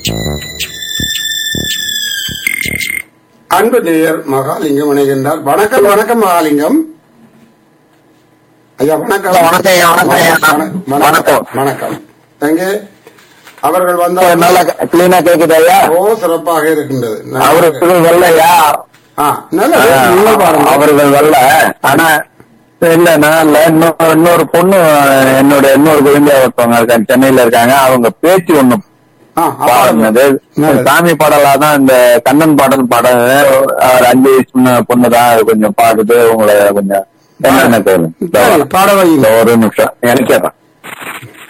அன்பு நேயர் மகாலிங்கம் இணைகின்றார் வணக்கம் வணக்கம் மகாலிங்கம் ஐயா வணக்கம் வணக்கம் ஐயா, வணக்கம் ஐயா. வணக்கம் வணக்கம் வணக்கம் எங்கே அவர்கள் வந்தால் நல்லா கிளீனா கேக்குது ஐயா ஓ சிறப்பாக இருக்கின்றது அவருக்கு வெள்ளையா ஆ, நல்லது நீங்கள் பாருங்க அவர்கள் வரல ஆனா இல்ல நான் இல்ல இன்னொரு இன்னொரு பொண்ணு என்னோட இன்னொரு குழந்தை ஒருத்தவங்க இருக்காங்க சென்னையில இருக்காங்க அவங்க பேச்சு ஒண்ணு ஆ, பாடுனது நல்லது. சாமி பாடலா தான் இந்த கண்ணன் பாடல் பாட ஒரு அஞ்சு வயசு பொண்ணு தான் அது கொஞ்சம் பாடுது உங்களை கொஞ்சம் என்னென்ன சரி, கேளு பாட வையுங்க ஒரு நிமிஷம் எனக்கு கேட்பேன்